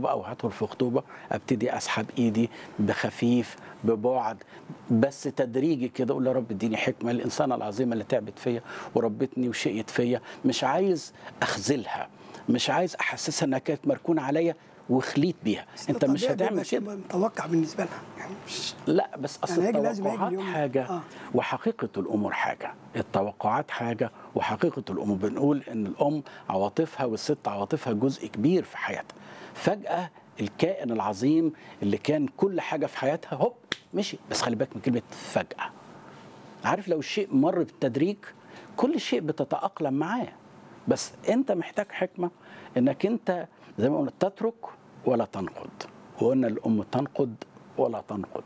خطوبه او هدخل في خطوبه ابتدي اسحب ايدي بخفيف ببعد بس تدريجي كده اقول يا رب اديني حكمه الانسانه العظيمه اللي تعبت فيا وربتني وشقيت فيا مش عايز اخذلها مش عايز احسسها انها كانت مركونه عليا وخليت بيها بس انت مش الطبيعي بيبقى هتعمل شيء كده متوقع بالنسبه لها يعني مش لا بس اصل يعني هيجي لازم هيجي التوقعات اليوم. حاجه آه. وحقيقه الامور حاجه التوقعات حاجه وحقيقه الامور بنقول ان الام عواطفها والست عواطفها جزء كبير في حياتها فجاه الكائن العظيم اللي كان كل حاجه في حياتها هوب مشي بس خلي بالك من كلمه فجاه عارف لو الشيء مر بالتدريج كل شيء بتتاقلم معاه بس انت محتاج حكمه انك انت زي ما قلنا تترك ولا تنقد وقلنا الام تنقد ولا تنقد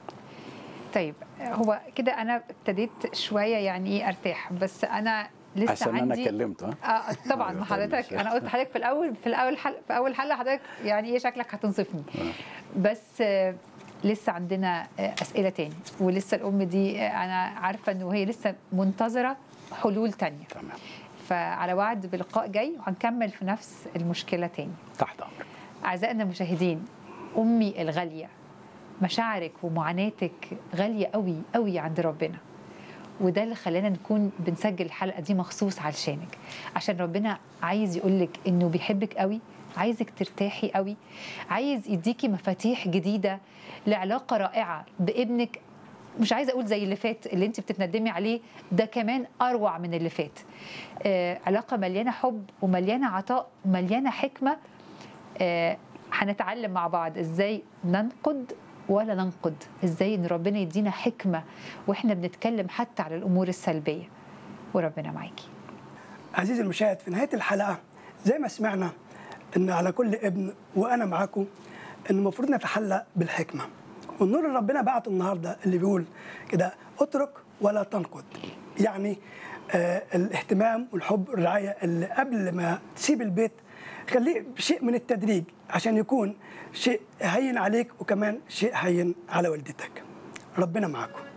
طيب هو كده انا ابتديت شويه يعني ايه ارتاح بس انا لسه عشان عندي انا كلمت ها اه طبعا أيوة، ما طبعاً. حضرتك انا قلت لحضرتك في الاول في الاول حل في اول حلقه حضرتك يعني ايه شكلك هتنصفني بس آه لسه عندنا آه اسئله تاني ولسه الام دي آه انا عارفه انه هي لسه منتظره حلول تانية تمام فعلى وعد بلقاء جاي وهنكمل في نفس المشكله تاني تحت امرك أعزائنا المشاهدين أمي الغالية مشاعرك ومعاناتك غالية قوي قوي عند ربنا وده اللي خلانا نكون بنسجل الحلقة دي مخصوص علشانك عشان ربنا عايز يقولك إنه بيحبك قوي عايزك ترتاحي قوي عايز يديكي مفاتيح جديدة لعلاقة رائعة بابنك مش عايزه اقول زي اللي فات اللي انت بتتندمي عليه ده كمان اروع من اللي فات آه علاقه مليانه حب ومليانه عطاء ومليانه حكمه آه، هنتعلم مع بعض ازاي ننقد ولا ننقد ازاي ان ربنا يدينا حكمه واحنا بنتكلم حتى على الامور السلبيه وربنا معاكي عزيزي المشاهد في نهايه الحلقه زي ما سمعنا ان على كل ابن وانا معاكم ان المفروض نتحلى بالحكمه والنور اللي ربنا بعته النهارده اللي بيقول كده اترك ولا تنقد يعني آه الاهتمام والحب والرعايه اللي قبل ما تسيب البيت خليه شيء من التدريج عشان يكون شيء هين عليك وكمان شيء هين على والدتك ربنا معاكم